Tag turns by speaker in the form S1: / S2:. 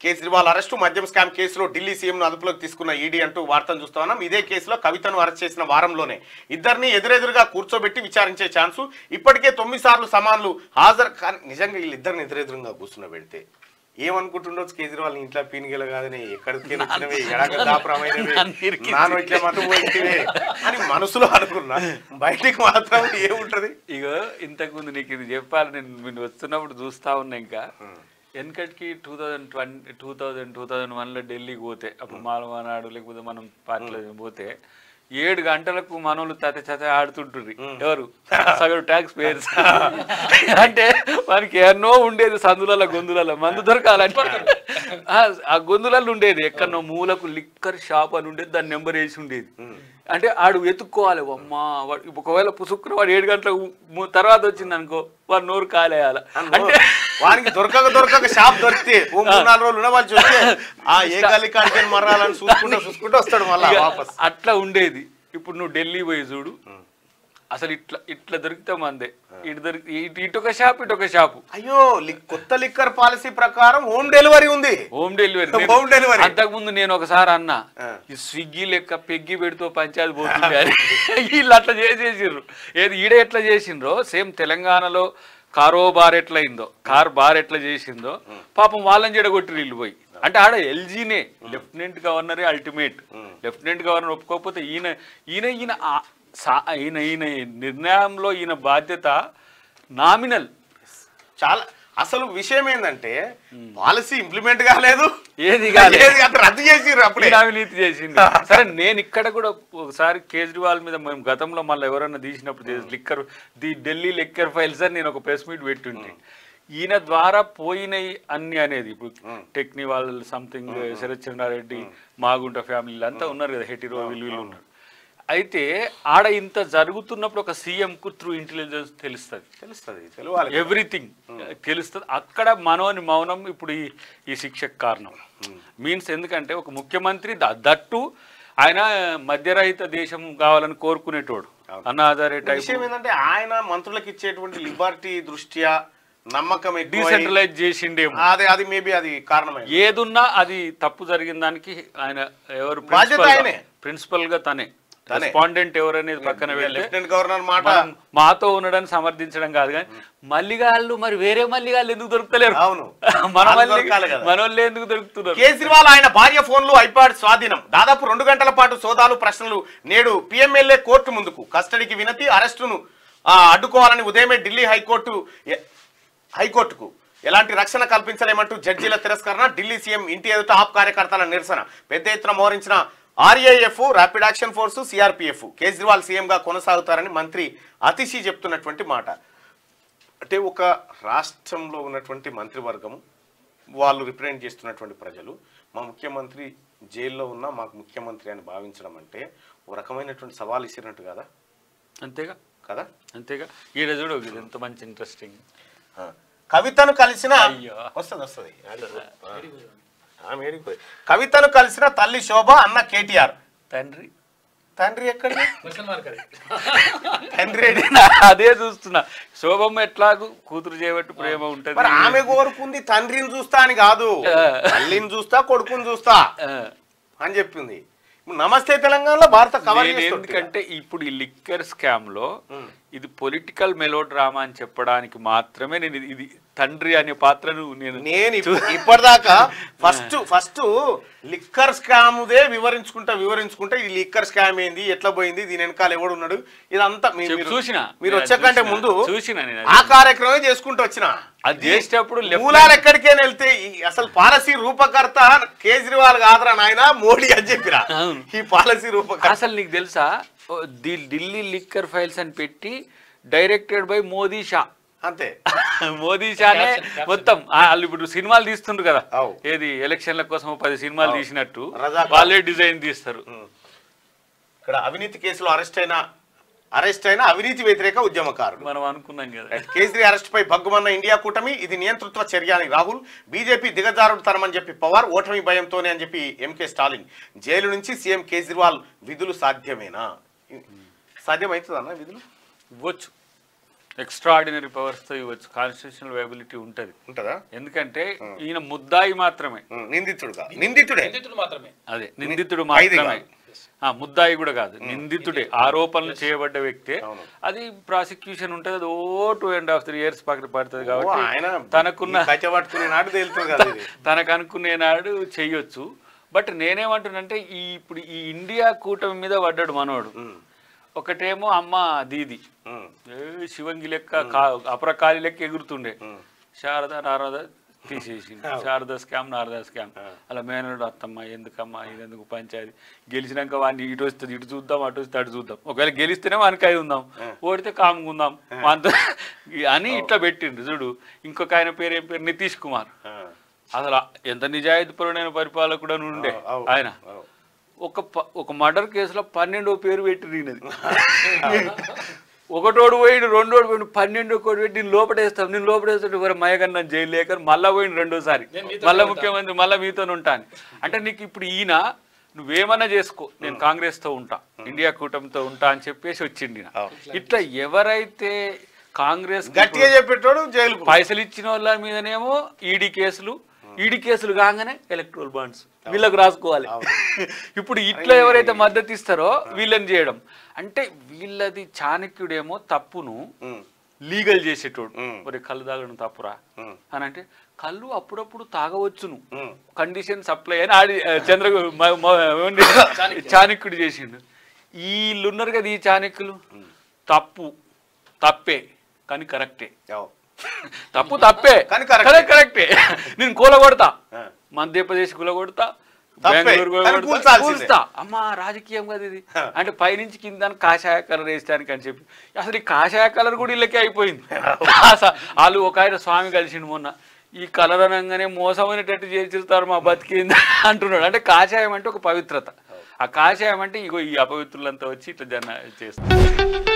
S1: Kejriwal arrest మద్యం scam కేసులో ఢిల్లీ సీఎంను అదుపులోకి తీసుకున్న ఈడీ అంటూ వార్తను చూస్తా ఉన్నాం ఇదే కేసులో కవితను అరెస్ట్ చేసిన వారంలోనే ఇద్దరిని ఎదురెదురుగా కూర్చోబెట్టి విచారించే ఛాన్సు ఇప్పటికే తొమ్మిది సార్లు సమాన్లు హాజరు కానీ నిజంగా వీళ్ళిద్దరిని ఎదురెదురుగా కూర్చున్నబెడితే ఏమనుకుంటుండొచ్చు కేజ్రీవాల్ నీ ఇంట్లో పీనిగల కాదని ఎక్కడికి వచ్చినవి ఎడక దాపురమైనవి
S2: నన్ను ఇరికించి.
S1: నాను ఇట్లా మతం పోయింటివే అని మనసులో అనుకున్నా బయటికి మాత్రం ఏముంటది
S2: ఇగో ఇంతకుముందు నీకు ఇది చెప్పాలి నేను నేను వస్తున్నప్పుడు చూస్తా ఉన్నా ఇంకా వెనకటికి two thousand twenty two thousand two thousand వన్లో ఢిల్లీకి పోతే అప్పుడు మాలవానాడు లేకపోతే మనం పార్టీలో పోతే ఏడు గంటలకు మనోళ్ళు తత చత ఆడుతుంటుండ్రి ఎవరు సగం ట్యాక్స్ పేర్స్ అంటే మనకి ఎన్నో ఉండేది సందులలో గొంతులలో మందు దొరకాలంటే ఆ, ఆ గొంతులలో ఉండేది ఎక్కడనో మూలకు లిక్కర్ షాప్ అని ఉండేది దాని నెంబర్ వేసి ఉండేది అంటే ఆడు ఎత్తుక్కోవాలి అమ్మా వాడు ఒకవేళ పుసుక్కున వాడు ఏడు గంటలకు ము- తర్వాత వచ్చింది అనుకో వాడు నోరు కాలేయాల అంటే
S1: వానికి దొరకక దొరకక షాప్ దొరికితే ఓ మూడు నాలుగు రోజులు ఉండవాలి చూస్తే ఆ ఏ గల్లి కాడికి మరాలని చూసుకుంటూ చూసుకుంటూ వస్తాడు మళ్ళా
S2: ఇక
S1: వాపస్
S2: అట్లా ఉండేది ఇప్పుడు నువ్వు ఢిల్లీ పోయి చూడు అసలు ఇట్లా ఇట్లా దొరికితే మందే ఇటు దొరికి ఇటు ఇటు ఒక షాప్ ఇటు ఒక షాపు
S1: అయ్యో లి- కొత్త లిక్కర్ పాలసీ ప్రకారం హోమ్ డెలివరీ ఉంది
S2: హోమ్ డెలివరీ
S1: Home delivery.
S2: అంతకుముందు నేను ఒకసారి అన్నా
S1: ఆ.
S2: ఈ స్విగ్గీ లెక్క పెగ్గి పెడుతూ పంచాయతీ పోతుంది అని వీళ్ళు అట్లా చేసేసిండ్రు ఏది ఈడ ఎట్లా చేసిండ్రో సేమ్ తెలంగాణలో కారో బార్ ఎట్లా అయిందో కార్ బార్ ఎట్లా చేసిందో పాపం వాళ్ళని చెడగొట్టి వీళ్ళు పోయి అంటే ఆడ ఎల్జీనే లెఫ్టినెంట్ గవర్నరే అల్టిమేట్ లెఫ్టినెంట్ గవర్నర్ ఒప్పుకోకపోతే ఈయన ఈయన ఈయన ఆ- సా- ఈయన ఈయన నిర్ణయంలో ఈయన బాధ్యత నామినల్
S1: చాలా అసలు విషయం ఏంటంటే పాలసీ ఇంప్లిమెంట్ కాలేదు
S2: ఏది కాలేదు.
S1: ఏది అంత రద్దు చేసిర్రు అప్పుడే
S2: ఈయన అవినీతి చేసింది సరే నేను ఇక్కడ కూడా ఒకసారి కేజ్రీవాల్ మీద మేము గతంలో మళ్ళీ ఎవరన్నా తీసినప్పుడు liquor the Delhi liquor files అని నేను ఒక ప్రెస్ మీట్ పెట్టుంటే ఈయన ద్వారా పోయినాయి అన్ని అనేది ఇప్పుడు టెక్ని వాళ్ళు సంథింగ్ శరత్ చంద్రారెడ్డి మాగుంట ఫ్యామిలీలు అంతా ఉన్నారు కదా హెటిరో వీళ్ళు వీళ్ళు ఉన్నారు అయితే ఆడ ఇంత జరుగుతున్నప్పుడు ఒక సీఎం కు త్రూ ఇంటెలిజెన్స్ తెలుస్తుంది
S1: తెలుస్తుంది తెలియాలి
S2: ఎవ్రీథింగ్ తెలుస్తుంది అక్కడ మనోని మౌనం ఇప్పుడు ఈ ఈ శిక్షకు కారణం మీన్స్ ఎందుకంటే ఒక ముఖ్యమంత్రి ద- దట్టు ఆయన మధ్యరహిత దేశం కావాలని కోరుకునేటోడు అన్నాధారే టైప్
S1: విషయం ఏంటంటే ఆయన మంత్రులకు ఇచ్చేటువంటి లిబర్టీ దృష్ట్యా నమ్మకం ఎక్కువై-
S2: డీసెంట్రలైజ్ చేసిండేమో
S1: అదే అది మేబీ అది కారణమైంది
S2: ఏదున్నా అది తప్పు జరిగిన దానికి ఆయన ఎవరు
S1: బాధ్యత ఆయనే.
S2: ప్రిన్సిపల్ గా తనే
S1: తనే.
S2: రెస్పాండెంట్ ఎవరనేది పక్కన వెళ్తే
S1: లెఫ్టినెంట్ గవర్నర్ మాట
S2: మనం మాతో ఉండడానికి సమర్థించడం కాదు కానీ మల్లిగాళ్ళు మరి వేరే మల్లిగాళ్ళు ఎందుకు దొరుకుతలేరు
S1: అవును.
S2: మన
S1: వాళ్ళు
S2: మల్లి
S1: దొరకాలి కదా.
S2: మన వాళ్ళే ఎందుకు దొరుకుతున్నారు
S1: కేజ్రీవాల్ ఆయన భార్య ఫోన్లు ఐపాడ్ స్వాధీనం దాదాపు రెండు గంటల పాటు సోదాలు ప్రశ్నలు నేడు పిఎంఎల్ఏ కోర్టు ముందుకు కస్టడీకి వినతి అరెస్టును ఆ, అడ్డుకోవాలని ఉదయమే ఢిల్లీ హైకోర్టు ఎ- హైకోర్టుకు ఎలాంటి రక్షణ కల్పించలేమంటూ జడ్జీల తిరస్కరణ ఢిల్లీ సీఎం ఇంటి ఎదుట ఆప్ కార్యకర్తల నిరసన పెద్ద ఎత్తున మోహరించిన RAF rapid action force CRPF Kejriwal సీఎంగా కొనసాగుతారని మంత్రి అతిశి చెప్తున్నటువంటి మాట అంటే ఒక రాష్ట్రంలో ఉన్నటువంటి మంత్రివర్గం వాళ్ళు రిప్రజెంట్ చేస్తున్నటువంటి ప్రజలు మా ముఖ్యమంత్రి జైల్లో ఉన్నా మాకు ముఖ్యమంత్రి అని భావించడం అంటే ఓ రకమైనటువంటి సవాల్ ఇచ్చినట్టు కదా
S2: అంతేగా
S1: కదా
S2: అంతేగా ఈడ చూడు ఇది ఎంత మంచి ఇంట్రెస్టింగ్
S1: ఆ. కవితను కలిసిన
S2: అయ్యో.
S1: వస్తుంది వస్తుంది ఆమె ఏడికి పోయి. కవితను కలిసిన తల్లి శోభ అన్న కేటీఆర్
S2: తండ్రి
S1: తండ్రి ఎక్కడి
S3: క్వశ్చన్ మార్క్ అది
S1: తండ్రి ఏడి?
S2: అదే చూస్తున్నా శోభమ్మ ఎట్లాగూ కూతురు చేయబట్టి ప్రేమ ఉంటది
S1: మరి ఆమె కోరుకుంది తండ్రిని చూస్తా అని కాదు
S2: ఆ.
S1: తల్లిని చూస్తా కొడుకుని చూస్తా
S2: ఆ.
S1: అని చెప్పింది ఇప్పుడు నమస్తే తెలంగాణలో భారత కవర్
S2: నేను
S1: చేస్తుంది
S2: ఎందుకంటే ఇప్పుడు ఈ లిక్కర్ స్కామ్ లో ఇది పొలిటికల్ మెలో డ్రామా అని చెప్పడానికి మాత్రమే నేను ఇది- ఇది తండ్రి అనే పాత్రను నేను
S1: నేను ఇప్పు- ఇప్పటిదాకా ఫస్ట్ ఫస్ట్ లిక్కర్ స్కామ్దే వివరించుకుంటా వివరించుకుంటా ఇది లిక్కర్ స్కామ్ ఏంది ఎట్లా పోయింది దీని వెనకాల ఎవడు ఉన్నాడు ఇదంతా మీ-
S2: చెప్పు,
S1: మీరు-
S2: చూసినా.
S1: మీరు
S2: నేను
S1: వచ్చే కంటే
S2: చూసినా.
S1: ముందు
S2: చూసినా నేను అది.
S1: ఆ కార్యక్రమం చేసుకుంటూ వచ్చిన
S2: అది చేసేటప్పుడు left-
S1: మూలాలు ఎక్కడికైనా వెళ్తే ఈ- అసలు పాలసీ రూపకర్త కేజ్రీవాల్ కాదురా నాయన మోడీ అని చెప్పిరా
S2: అవును.
S1: ఈ పాలసీ రూపకర్త
S2: అసలు నీకు తెలుసా ఓ, ది ఢిల్లీ లిక్కర్ ఫైల్స్ అని పెట్టి డైరెక్టెడ్ బై మోదీ షా
S1: అంతే
S2: మోదీ షానే మొత్తం ఆ, వాళ్ళు ఇప్పుడు సినిమాలు తీస్తుండ్రు కదా
S1: అవు.
S2: ఏది ఎలక్షన్ల కోసం పది సినిమాలు తీసినట్టు
S1: రజాకార్.
S2: వాళ్ళే డిజైన్ తీస్తారు
S1: ఇక్కడ అవినీతి కేసులో అరెస్ట్ అయిన అరెస్ట్ అయిన అవినీతి వ్యతిరేక ఉద్యమకారుడు
S2: మనం అనుకున్నాం కదా
S1: రైట్. కేజ్రీ అరెస్ట్ పై భగ్గుమన్న ఇండియా కూటమి ఇది నియంతృత్వ చర్య అని రాహుల్ బీజేపీ దిగజారుడు తరమని చెప్పి పవార్ ఓటమి భయంతోనే అని చెప్పి ఎంకే స్టాలిన్ జైలు నుంచి సీఎం కేజ్రీవాల్ విధులు సాధ్యమేనా సాధ్యమవుతుందన్న విధులు
S2: ఇవ్వచ్చు ఎక్స్ట్రా ఆర్డినరీ పవర్స్తో ఇవ్వచ్చు కాన్స్టిట్యూషనల్ వైబిలిటీ ఉంటుంది
S1: ఉంటుందా
S2: ఎందుకంటే ఈయన ముద్దాయి మాత్రమే
S1: ఉమ్, నిందితుడుగా నిందితుడే
S3: నిందితుడు మాత్రమే
S2: అదే నిందితుడు
S1: ఖైదీ
S2: మాత్రమే ఆ, ముద్దాయి కూడా కాదు నిందితుడే ఆరోపణలు చేయబడ్డ వ్యక్తే
S1: అవును.
S2: అది ప్రాసిక్యూషన్ ఉంటుంది అది ఓ two and half three years పక్కన పడుతుంది
S1: ఓ,
S2: కాబట్టి
S1: ఆయన
S2: తనకున్న
S1: కచ్చ పట్టుకునే నాడు తేలుతుంది కదా ఇది
S2: తనకు అనుకునే నాడు చెయ్యొచ్చు బట్ నేనేమంటున్నంటే ఈ ఇప్పుడు ఈ ఇండియా కూటమి మీద పడ్డాడు మనోడు
S1: ఉమ్,
S2: ఒకటేమో అమ్మ దీది
S1: ఉమ్,
S2: ఏ శివంగి లెక్క కా- అపరకాలి లెక్క ఎగురుతుండే
S1: ఉమ్.
S2: శారద నారద తీసేసింది శారద స్కామ్ నారద స్కామ్ అలా మేనడు అత్తమ్మ ఎందుకమ్మా ఇది ఎందుకు పంచాయతీ గెలిచినాక వాడిని ఇటు వస్తుంది ఇటు చూద్దాం అటు వస్తే అటు చూద్దాం ఒకవేళ గెలిస్తేనే వానికి అయి ఉందాం ఓడితే కామ్గా ఉందాం వానితో అని ఇట్లా పెట్టిండు చూడు ఇంకొక ఆయన పేరు ఏం పేరు నితీష్ కుమార్
S1: ఆ,
S2: అసలు ఆ- ఎంత నిజాయితీపరుడైన పరిపాలకుడు అని ఉండే
S1: అవు,
S2: ఆయన
S1: అవు.
S2: ఒక ప- ఒక మర్డర్ కేసులో పన్నెండో పేరు పెట్టి ఈయనది ఒకటోడు పోయిండు రెండోడు పోయిండు పన్నెండో కోటి పెట్టి నేను లోపటేస్తాం నేను లోపటేస్తాడు మరి మయగన్న జైలు లేక మళ్ళా పోయిండు రెండోసారి
S3: నేను మీతోనే
S2: మళ్ళా
S3: ఉంటా.
S2: ముఖ్యమంత్రి మళ్ళా మీతో ఉంటాను అంటే నీకు ఇప్పుడు ఈయన నువ్వేమన్నా చేసుకో నేను కాంగ్రెస్ తో ఉంటా ఇండియా కూటమితో ఉంటా అని చెప్పేసి వచ్చిండు ఈయన.
S1: అవును.
S2: ఇట్లా ఎవరైతే కాంగ్రెస్
S1: గట్టిగా చెప్పేటోడు జైలుకు
S2: పైసలు ఇచ్చిన వాళ్ళ మీదనేమో ఈడీ కేసులు ఈడీ కేసులు కాగానే ఎలక్ట్రల్ బాండ్స్ వీళ్ళకు రాసుకోవాలి ఇప్పుడు ఇట్లా ఎవరైతే మద్దతు ఇస్తారో వీళ్ళని చేయడం అంటే వీళ్ళది చాణక్యుడేమో తప్పును
S1: ఉమ్,
S2: లీగల్ చేసేటోడు
S1: మ్.
S2: మరి కళ్ళు తాగడం తప్పురా
S1: ఉమ్,
S2: అని అంటే కళ్ళు అప్పుడప్పుడు తాగవచ్చును
S1: ఉమ్.
S2: కండిషన్ సప్లై అని ఆడి చంద్ర మ- మ- ఏమండి? చాణక్యుడు చేసిండు వీళ్ళు ఉన్నారు కదా ఈ చాణక్యులు తప్పు తప్పే కానీ కరెక్టే
S1: అవు.
S2: తప్పు తప్పే
S1: కానీ correct.
S2: కానీ కరెక్టే నేను కూల కొడతా
S1: ఆ.
S2: మధ్యప్రదేశ్ కూల కొడతా
S1: తప్పే.
S2: బెంగళూరు కూల
S1: కానీ
S2: కొడతా,
S1: కూల్చాల్సిందే.
S2: కూల్స్తా అమ్మా రాజకీయం కదా ఇది అంటే పైనుంచి కింద కాషాయ కలర్ వేయడానికి అని చెప్పి అసలు ఈ కాషాయ కలర్ కూడా వీళ్ళకే అయిపోయింది అస- వాళ్ళు ఒక ఆయన స్వామి కలిసిండు మొన్న ఈ కలర్ అనగానే మోసమైనట్టు చేసిస్తారు మా బతికింది అంటున్నాడు అంటే కాషాయం అంటే ఒక పవిత్రత ఆ కాషాయం అంటే ఇగో ఈ అపవిత్రులంతా వచ్చి ఇట్లా జన చేస్తారు